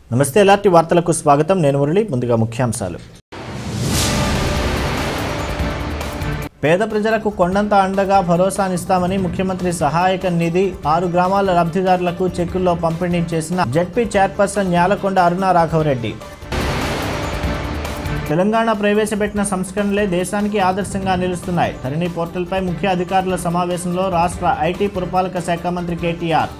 నమస్తే ఎలాంటి వార్తలకు స్వాగతం నేను మురళి ముందుగా ముఖ్యాంశాలు పేద ప్రజలకు కొండంత అండగా భరోసానిస్తామని ముఖ్యమంత్రి సహాయక నిధి ఆరు గ్రామాల లబ్ధిదారులకు చెక్కుల్లో పంపిణీ చేసిన జడ్పీ చైర్పర్సన్ న్యాలకొండ అరుణ రాఘవరెడ్డి తెలంగాణ ప్రవేశపెట్టిన సంస్కరణలే దేశానికి ఆదర్శంగా నిలుస్తున్నాయి ధరణి పోర్టల్పై ముఖ్య అధికారుల సమావేశంలో రాష్ట్ర ఐటీ పురపాలక శాఖ మంత్రి కేటీఆర్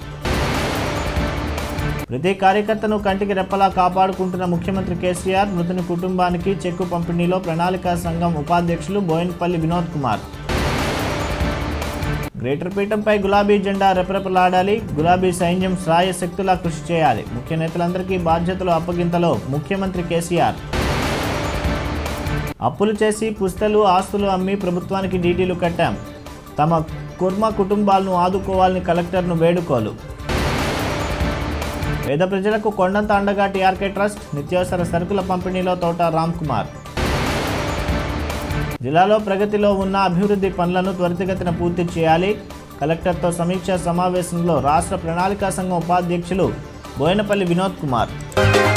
ప్రతి కార్యకర్తను కంటికి రెప్పలా కాపాడుకుంటున్న ముఖ్యమంత్రి కేసీఆర్ మృతుని కుటుంబానికి చెక్కు పంపిణీలో ప్రణాళికా సంఘం ఉపాధ్యక్షులు బోయినపల్లి వినోద్ కుమార్ గ్రేటర్ పీఠంపై గులాబీ జెండా రెపరెపలాడాలి గులాబీ సైన్యం శ్రాయ శక్తులా కృషి చేయాలి ముఖ్య నేతలందరికీ బాధ్యతలు అప్పగింతలో ముఖ్యమంత్రి కేసీఆర్ అప్పులు చేసి పుస్తలు ఆస్తులు అమ్మి ప్రభుత్వానికి డీటీలు కట్టాం తమ కుర్మ కుటుంబాలను ఆదుకోవాలని కలెక్టర్ను వేడుకోలు పేద ప్రజలకు కొండంత అండగా టీఆర్కే ట్రస్ట్ నిత్యావసర సరుకుల పంపిణీలో తోట రామ్ కుమార్ జిల్లాలో ప్రగతిలో ఉన్న అభివృద్ధి పనులను త్వరితగతిన పూర్తి చేయాలి కలెక్టర్తో సమీక్షా సమావేశంలో రాష్ట్ర ప్రణాళికా సంఘం ఉపాధ్యక్షులు బోయినపల్లి వినోద్ కుమార్